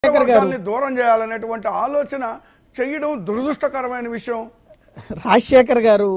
శేఖర్ గారు వర్గాల్ని దూరం చేయాలనేటువంటి ఆలోచన చేయడం దురదృష్టకరమైన విషయం రాజశేఖర్ గారు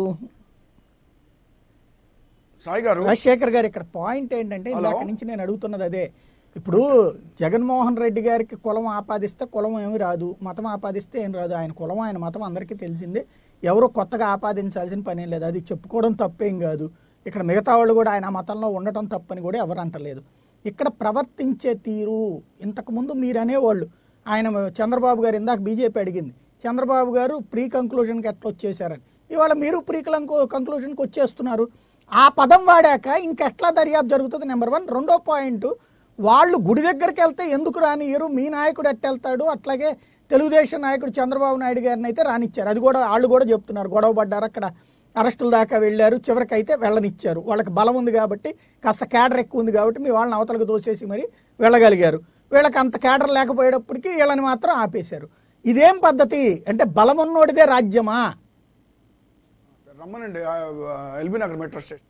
సాయి గారు రాజశేఖర్ గారు ఇక్కడ పాయింట్ ఏంటంటే ఇందాక నుంచి నేను అడుగుతున్నది అదే ఇప్పుడు జగన్మోహన్ రెడ్డి గారికి కులం ఆపాదిస్తే కులం ఏమి రాదు మతం ఆపాదిస్తే ఏం రాదు ఆయన కులం ఆయన మతం అందరికీ తెలిసిందే ఎవరు కొత్తగా ఆపాదించాల్సిన పని ఏం లేదు అది చెప్పుకోవడం తప్పేం కాదు ఇక్కడ మిగతా వాళ్ళు కూడా ఆయన ఆ మతంలో ఉండటం తప్పని కూడా ఎవరు అంటలేదు ఇక్కడ ప్రవర్తించే తీరు ఇంతకుముందు మీరు అనేవాళ్ళు ఆయన చంద్రబాబు గారు ఇందాక బీజేపీ అడిగింది చంద్రబాబు గారు ప్రీ కంక్లూజన్కి ఎట్లా వచ్చేసారని ఇవాళ మీరు ప్రీ కంక్లూజన్కి వచ్చేస్తున్నారు ఆ పదం వాడాక ఇంకెట్లా దర్యాప్తు జరుగుతుంది నెంబర్ వన్ రెండో పాయింట్ వాళ్ళు గుడి దగ్గరికి వెళ్తే ఎందుకు రానియరు మీ నాయకుడు ఎట్టెళ్తాడు అట్లాగే తెలుగుదేశం నాయకుడు చంద్రబాబు నాయుడు గారిని అయితే రానిచ్చారు అది కూడా వాళ్ళు కూడా చెప్తున్నారు గొడవ పడ్డారు అక్కడ అరెస్టుల దాకా వెళ్ళారు చివరికి అయితే వెళ్ళనిచ్చారు వాళ్ళకి బలం ఉంది కాబట్టి కాస్త క్యాడర్ ఎక్కువ ఉంది కాబట్టి మీ వాళ్ళని అవతలకు దోసేసి మరి వెళ్ళగలిగారు వీళ్ళకి అంత క్యాడర్ లేకపోయేటప్పటికి వీళ్ళని మాత్రం ఆపేశారు ఇదేం పద్ధతి అంటే బలం ఉన్నోడిదే రాజ్యమా రమ్మనండి ఆ, ఆ, LB Nagar metro station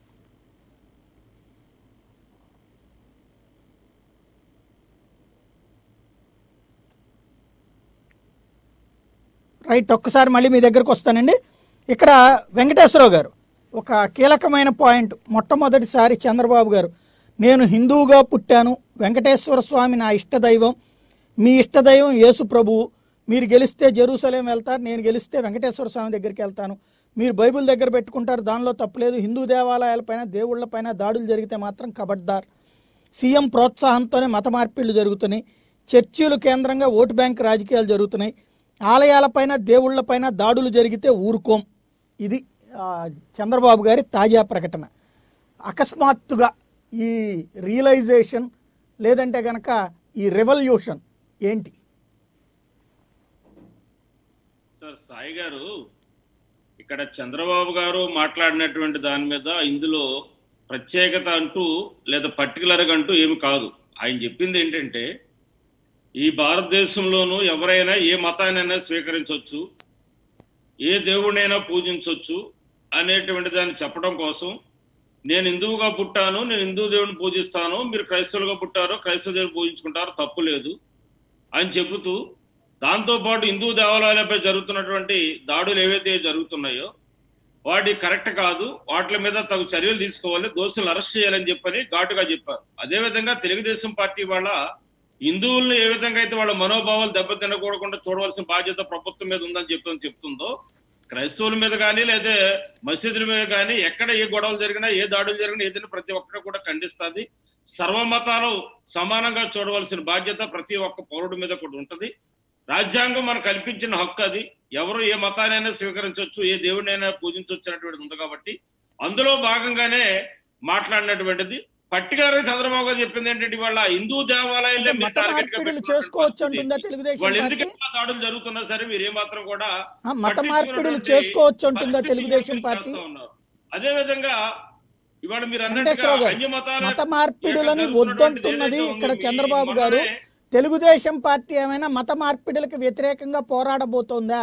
right ఒక్కసారి మళ్ళీ మీ దగ్గరకు వస్తానండి ఇక్కడ వెంకటేశ్వరరావు గారు ఒక కీలకమైన పాయింట్ మొట్టమొదటిసారి చంద్రబాబు గారు నేను హిందువుగా పుట్టాను వెంకటేశ్వర స్వామి నా ఇష్టదైవం మీ ఇష్టదైవం యేసు ప్రభువు మీరు గెలిస్తే జెరూసలేం వెళ్తారు నేను గెలిస్తే వెంకటేశ్వర స్వామి దగ్గరికి వెళ్తాను మీరు బైబిల్ దగ్గర పెట్టుకుంటారు దానిలో తప్పలేదు హిందూ దేవాలయాలపైన దేవుళ్ళపైన దాడులు జరిగితే మాత్రం కబడ్దార్ సీఎం ప్రోత్సాహంతోనే మత మార్పిళ్లు జరుగుతున్నాయి చర్చిలు కేంద్రంగా ఓటు బ్యాంక్ రాజకీయాలు జరుగుతున్నాయి ఆలయాలపైన దేవుళ్లపైన దాడులు జరిగితే ఊరుకోం ఇది ఆ, చంద్రబాబు గారి తాజా ప్రకటన అకస్మాత్తుగా ఈ రియలైజేషన్ లేదంటే గనక ఈ రెవల్యూషన్ ఏంటి సార్ సాయి గారు ఇక్కడ చంద్రబాబు గారు మాట్లాడినటువంటి దాని మీద ఇందులో ప్రత్యేకత అంటూ లేదా పర్టికులర్గా అంటూ ఏమి కాదు ఆయన చెప్పింది ఏంటంటే ఈ భారతదేశంలోనూ ఎవరైనా ఏ మతాన్నైనా స్వీకరించవచ్చు ఏ దేవుడినైనా పూజించవచ్చు అనేటువంటి దాన్ని చెప్పడం కోసం నేను హిందువుగా పుట్టాను నేను హిందూ దేవుడిని పూజిస్తాను మీరు క్రైస్తవులుగా పుట్టారో క్రైస్తవ దేవుడిని పూజించుకుంటారో తప్పు లేదు అని చెబుతూ దాంతోపాటు హిందూ దేవాలయాలపై జరుగుతున్నటువంటి దాడులు ఏవైతే జరుగుతున్నాయో వాటి కరెక్ట్ కాదు వాటి మీద తగు చర్యలు తీసుకోవాలి దోషులను అరెస్ట్ చేయాలని చెప్పని ఘాటుగా చెప్పారు అదేవిధంగా తెలుగుదేశం పార్టీ వాళ్ళ హిందువులను ఏ విధంగా అయితే వాళ్ళ మనోభావాలు దెబ్బతినకూడకుండా చూడవలసిన బాధ్యత ప్రభుత్వం మీద ఉందని చెప్పని చెప్తుందో క్రైస్తవుల మీద కానీ లేదా మసీదుల మీద కానీ ఎక్కడ ఏ గొడవలు జరిగినా ఏ దాడులు జరిగినా ఏదైనా ప్రతి ఒక్కరు కూడా ఖండిస్తుంది సర్వమతాలు సమానంగా చూడవలసిన బాధ్యత ప్రతి ఒక్క పౌరుడి మీద కూడా ఉంటది రాజ్యాంగం మనకు కల్పించిన హక్కు అది ఎవరు ఏ మతానైనా స్వీకరించవచ్చు ఏ దేవుడినైనా పూజించవచ్చు అనేటువంటిది ఉంది కాబట్టి అందులో భాగంగానే మాట్లాడినటువంటిది పర్టికులర్ గా చంద్రబాబు గారు చెప్పింది ఏంటంటే ఇవాళ హిందూ దేవాలయాల్లో అంటే మీరు మత target గా మార్పిడులు పెట్టుకున్నటువంటి చేసుకోవచ్చు పరిస్థితి అంటుందా ఏంటి? తెలుగుదేశం వాళ్ళు పార్టీ ఎందుకు ఇలా దాడులు జరుగుతున్నా సరే మీరు ఏమాత్రం కూడా ఆ, మత మార్పిడులు పట్టించుకున్నటువంటి చేసుకోవచ్చు అంటుందా పరిస్థితి తెలుగుదేశం మీరు పార్టీ చేస్తా ఉన్నారు. అదే విధంగా ఇవాళ మీరు అన్నట్టుగా వెంకటేశ్వరరావు గారు అన్య మతాల మత మార్పిడులని యొక్క వద్దంటున్నది జరుగుతున్నటువంటి ఇక్కడ ఏదైతే చంద్రబాబు ఉందో, గారు మొన్ననే తెలుగుదేశం పార్టీ ఏమైనా మత మార్పిడులకు వ్యతిరేకంగా పోరాడబోతోందా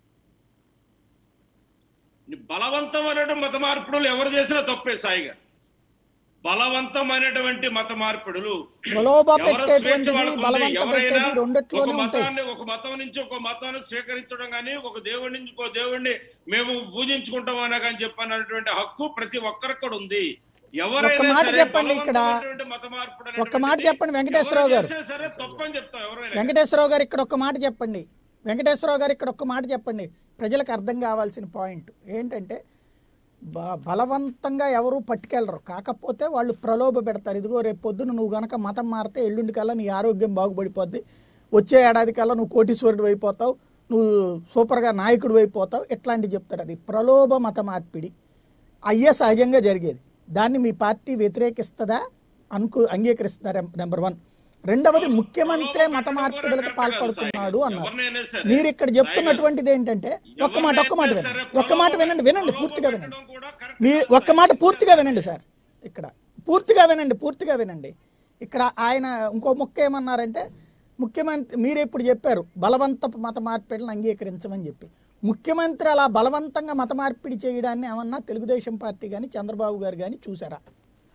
బలవంతమైనటువంటి మత మార్పిడులు ఎవరు చేసినా తప్పే సాయిగా బలవంతమైనటువంటి మత మార్పిడులు ప్రలోభ ఎవరి స్వేచ్ఛ పెట్టేటువంటిది వాళ్ళకు ఉంది. బలవంత ఎవరైనా పెట్టేది ఒక రెండిట్లోనే ఉంటాయి మతాన్ని ఒక మతం నుంచి ఒక మతాన్ని స్వీకరించడం కానీ ఒక దేవుడి నుంచి ఒక దేవుడిని మేము పూజించుకుంటాం అనే కానీ చెప్పనటువంటి హక్కు ప్రతి ఒక్కరికి కూడా ఉంది ఎవరైనా ఒక్క మాట సరే చెప్పండి ఇక్కడ. బలవంతమైనటువంటి మత మార్పిడి అనేటువంటిది ఒక్క మాట చెప్పండి వెంకటేశ్వరరావు గారు. ఎవరు చేసినా సరే తప్పని చెప్తాం ఎవరైనా వెంకటేశ్వరరావు గారు ఇక్కడ ఒక్క మాట చెప్పండి వెంకటేశ్వరరావు గారు ఇక్కడ ఒక్క మాట చెప్పండి ప్రజలకు అర్థం కావాల్సిన పాయింట్ ఏంటంటే బ- బలవంతంగా ఎవరు పట్టుకెళ్ళరు కాకపోతే వాళ్ళు ప్రలోభ పెడతారు ఇదిగో రేపు పొద్దున నువ్వు గనక మతం మారితే ఎల్లుండి కల్లా నీ ఆరోగ్యం బాగుపడిపోద్ది వచ్చే ఏడాది కల్లా నువ్వు కోటీశ్వరుడు అయిపోతావు నువ్వు సూపర్గా నాయకుడు అయిపోతావు ఇట్లాంటివి చెప్తారు అది ప్రలోభ మత మార్పిడి అయ్యే సహజంగా జరిగేది దాన్ని మీ పార్టీ వ్యతిరేకిస్తుందా అనుకు అంగీకరిస్తున్నారు నెంబర్ వన్ రెండవది ముఖ్యమంత్రే మత మార్పిడులకు పాల్పడుతున్నాడు అన్నారు ఎవరినైనా సరే మీరు ఇక్కడ చెప్తున్నటువంటిది ఏంటంటే ఒక్క మాట ఒక్క మాట వినండి ఒక్క మాట వినండి వినండి పూర్తిగా వినండి మీ ఒక్క మాట పూర్తిగా వినండి సార్ ఇక్కడ పూర్తిగా వినండి పూర్తిగా వినండి ఇక్కడ ఆయన ఇంకో ముక్క ఏమన్నారంటే ముఖ్యమంత్రి మీరు ఇప్పుడు చెప్పారు బలవంతపు మత మార్పిడిని అంగీకరించమని చెప్పి ముఖ్యమంత్రి అలా బలవంతంగా మత మార్పిడి చేయడాన్ని ఏమన్నా తెలుగుదేశం పార్టీ కానీ చంద్రబాబు గారు కానీ చూసారా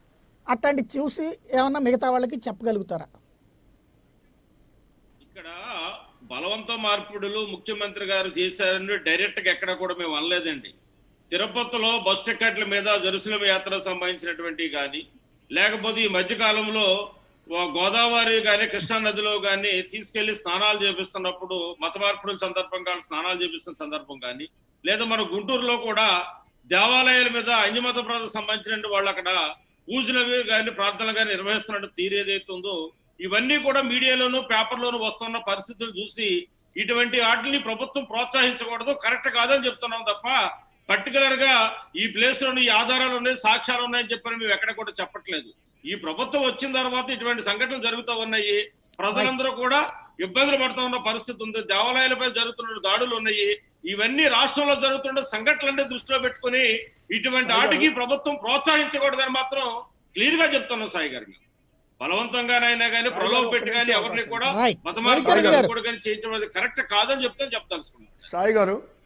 అట్లాంటి చూసి ఏమన్నా మిగతా వాళ్ళకి చెప్పగలుగుతారా ఇక్కడ బలవంత మార్పిడులు ముఖ్యమంత్రి గారు చేశారని డైరెక్ట్ గా ఎక్కడ కూడా మేము అనలేదండి తిరుపతిలో బస్ టికెట్ల మీద జెరూసలేం యాత్ర సంబంధించినటువంటి కానీ లేకపోతే ఈ మధ్య కాలంలో వా- గోదావరి కానీ కృష్ణా నదిలో కానీ తీసుకెళ్లి స్నానాలు చేపిస్తున్నప్పుడు మత మార్పుల సందర్భంగా స్నానాలు చేపిస్తున్న సందర్భం కానీ లేదా మన గుంటూరులో కూడా దేవాలయాల మీద అన్యమత ప్రాంతం సంబంధించిన వాళ్ళు అక్కడ పూజలవి కానీ ప్రార్థనలు కానీ నిర్వహిస్తున్నట్టు తీరు ఏదైతే ఉందో ఇవన్నీ కూడా మీడియాలోను పేపర్లోను వస్తున్న పరిస్థితులు చూసి ఇటువంటి వాటిని ప్రభుత్వం ప్రోత్సహించకూడదు కరెక్ట్ కాదని చెప్తున్నాం తప్ప పర్టికులర్ గా ఈ ప్లేస్ లోని ఈ ఆధారాలు ఉన్నాయి సాక్ష్యాలు ఉన్నాయని చెప్పని మేము ఎక్కడ కూడా చెప్పట్లేదు ఈ ప్రభుత్వం వచ్చిన తర్వాత ఇటువంటి సంఘటనలు జరుగుతూ ఉన్నాయి ప్రజలందరూ కూడా ఇబ్బందులు పడుతూ ఉన్న పరిస్థితి ఉంది దేవాలయాలపై జరుగుతున్న దాడులు ఉన్నాయి ఇవన్నీ రాష్ట్రంలో జరుగుతున్న సంఘటనలన్నీ దృష్టిలో పెట్టుకుని ఇటువంటి వాటికి ప్రభుత్వం ప్రోత్సహించకూడదని మాత్రం క్లియర్ గా చెప్తున్నాం సాయి గారు మేము. బలవంతంగానైనా కానీ ప్రలోభ పెట్టి కానీ ఎవరిని కూడా Right. మత రవికిరణ్ గారు. మార్పు కూడా కానీ చేయించడం కరెక్ట్ కాదని చెప్తే చెప్తాను సాయి గారు